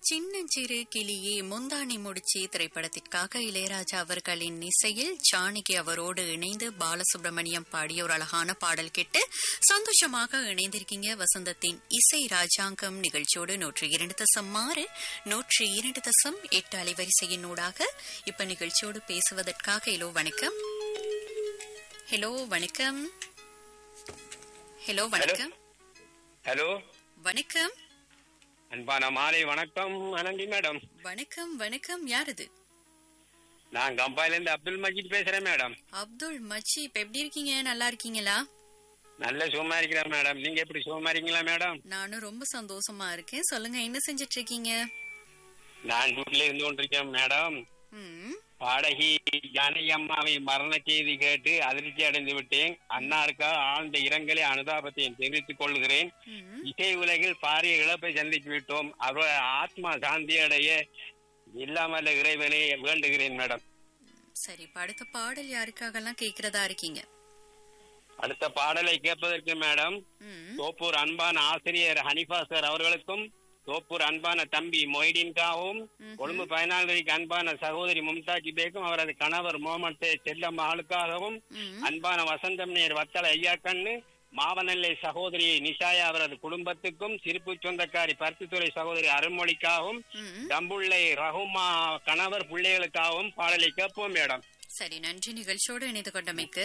சின்னஞ்சிறு கிளியே முந்தாணி முடிச்சி திரைப்படத்திற்காக இளையராஜா அவர்களின் இசையில் ஜானகி அவரோடு இணைந்து பாலசுப்ரமணியம் பாடிய ஒரு அழகான பாடல் கேட்டு சந்தோஷமாக இணைந்திருக்கீங்க வசந்தத்தின் இசை ராஜாங்கம் நிகழ்ச்சியோடு நூற்றி இரண்டு தசம் ஆறு நூற்றி இரண்டு தசம் எட்டு அலைவரிசையின் ஊடாக இப்ப நிகழ்ச்சியோடு பேசுவதற்காக ஹலோ வணக்கம் ஹலோ வணக்கம் ஹலோ வணக்கம் ஹலோ வணக்கம் அன்பான மாலை வணக்கம் அனந்தி மேடம் வணக்கம் வணக்கம் யார் இது நான் கம்பாயில இருந்து அப்துல் மஜீத் பேசுறேன் மேடம் அப்துல் மஜீப் எப்படி இருக்கீங்க நல்லா இருக்கீங்களா நல்ல சுகமா இருக்கிறேன் மேடம் நீங்க எப்படி சுகமா இருக்கீங்களா மேடம் நானும் ரொம்ப சந்தோஷமா இருக்கேன் சொல்லுங்க என்ன செஞ்சிட்டு இருக்கீங்க நான் வீட்டுல இருந்து கொண்டிருக்கேன் மேடம் ம், பாடகி ஜானகி அம்மாவை மரண செய்தி கேட்டு அதிர்ச்சி அடைந்து விட்டேன் அன்னாருக்காக ஆழ்ந்த இரங்கலை அனுதாபத்தையும் தெரிவித்துக் கொள்கிறேன் ம். இசை உலகில் பாரிய இழப்பை சந்தித்து விட்டோம் அவர் ஆத்மா சாந்தி அடைய இல்லாமல் இறைவனை வேண்டுகிறேன் மேடம் சரி இப்ப அடுத்த பாடல் யாருக்காகலாம் கேக்குறதா இருக்கீங்க அடுத்த பாடலை கேட்பதற்கு மேடம் ம், தோப்பூர் அன்பான ஆசிரியர் ஹனிஃபா சார் அவர்களுக்கும் தோப்பூர் அன்பான தம்பி மொய்டீன்காவும் ம்ஹும். கொழும்பு பதினாலரைக்கு அன்பான சகோதரி மும்தாஜ் பேக்கும் அவரது கணவர் முகமது செல்லம் ஆளுக்காகவும் ம். அன்பான வசந்தம் நேர் வத்தல ஐயாக்கண்ணு மாவனல்லை சகோதரி நிஷாயா அவரது குடும்பத்துக்கும் சிரிப்பு சொந்தக்காரி பருத்தித்துறை சகோதரி அருள்மொழிக்காகவும் ம். தம்புள்ளை ரகுமா கணவர் பிள்ளைகளுக்காகவும் பாடலை கேட்போம் மேடம் சரி நன்றி நிகழ்ச்சியோடு இணைந்து கொண்டமைக்கு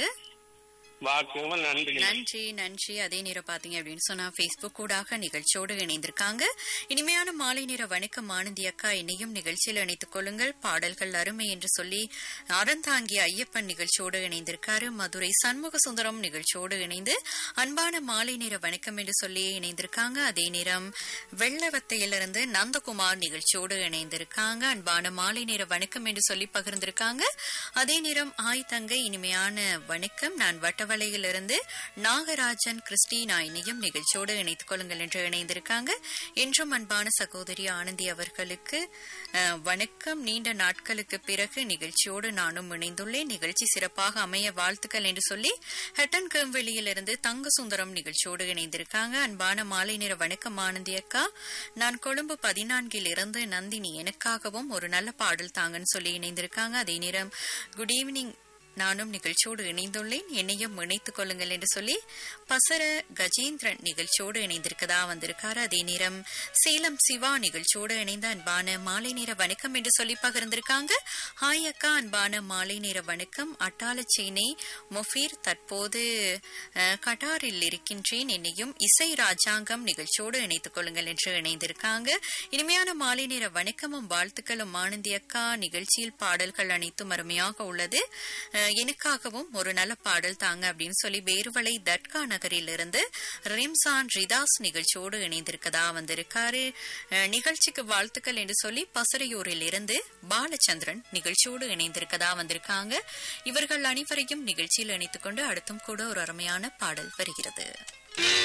வாக்குகள் நன்றி நன்றி நன்றி அதே நேரம் பாத்தீங்க அப்படின்னு சொன்னா பேஸ்புக் கூடாக நிகழ்ச்சியோடு இணைந்திருக்காங்க இனிமையான மாலை நேர வணக்கம் ஆனந்தி அக்கா என்னையும் நிகழ்ச்சியில் இணைத்துக் கொள்ளுங்கள் பாடல்கள் அருமை என்று சொல்லி அறந்தாங்கி ஐயப்பன் நிகழ்ச்சியோடு இணைந்திருக்காரு மதுரை சண்முக சுந்தரம் நிகழ்ச்சியோடு இணைந்து அன்பான மாலை நேர வணக்கம் என்று சொல்லி இணைந்திருக்காங்க அதே நேரம் வெள்ளவத்தையிலிருந்து நந்தகுமார் நிகழ்ச்சியோடு இணைந்திருக்காங்க அன்பான மாலை நேர வணக்கம் என்று சொல்லி பகிர்ந்திருக்காங்க அதே நேரம் ஆய் தங்கை இனிமையான வணக்கம் நான் வட்டவளையிலிருந்து நாகராஜன் கிறிஸ்டினா இணையும் நிகழ்ச்சியோடு இணைத்துக் கொள்ளுங்கள் என்று இணைந்திருக்காங்க என்றும் அன்பான சகோதரி ஆனந்தி அவர்களுக்கு அஹ், வணக்கம் நீண்ட நாட்களுக்கு பிறகு நிகழ்ச்சியோடு நானும் இணைந்துள்ளேன் நிகழ்ச்சி சிறப்பாக அமைய வாழ்த்துக்கள் என்று சொல்லி ஹட்டன் கேம்வெளியிலிருந்து தங்க சுந்தரம் நிகழ்ச்சியோடு இணைந்திருக்காங்க அன்பான மாலை நேர வணக்கம் ஆனந்தி அக்கா நான் கொழும்பு பதினான்கில் இருந்து நந்தினி எனக்காகவும் ஒரு நல்ல பாடல் தாங்கன்னு சொல்லி இணைந்திருக்காங்க அதே நேரம் குட் ஈவினிங் நானும் நிகழ்ச்சியோடு இணைந்துள்ளேன் என்னையும் இணைத்துக் கொள்ளுங்கள் என்று சொல்லி பசர கஜேந்திரன் நிகழ்ச்சியோடு இணைந்திருக்கதா வந்திருக்காரு அதே நேரம் சேலம் சிவா நிகழ்ச்சியோடு இணைந்த அன்பான மாலை நேர வணக்கம் என்று சொல்லி பகிர்ந்திருக்காங்க ஹாய் அக்கா அன்பான மாலை நேர வணக்கம் அட்டாளச்சேனை முஃபீர் தற்போது அஹ், கட்டாரில் இருக்கின்றேன் என்னையும் இசை ராஜாங்கம் நிகழ்ச்சியோடு இணைத்துக் கொள்ளுங்கள் என்று இணைந்திருக்காங்க இனிமையான மாலை நேர வணக்கமும் வாழ்த்துக்களும் ஆனந்தி அக்கா நிகழ்ச்சியில் பாடல்கள் அனைத்தும் அருமையாக உள்ளது அஹ், எனக்காகவும் ஒரு நல்ல பாடல் தாங்க அப்படின்னு சொல்லி பேருவளை தட்கா நகரில் இருந்து ரிம்சான் ரிதாஸ் நிகழ்ச்சியோடு இணைந்திருக்கதா வந்திருக்காரு அஹ், நிகழ்ச்சிக்கு வாழ்த்துக்கள் என்று சொல்லி பசறையூரில் இருந்து பாலச்சந்திரன் நிகழ்ச்சியோடு இணைந்திருக்கதா வந்திருக்காங்க இவர்கள் அனைவரையும் நிகழ்ச்சியில் இணைத்துக் கொண்டு அடுத்தும் கூட ஒரு அருமையான பாடல் வருகிறது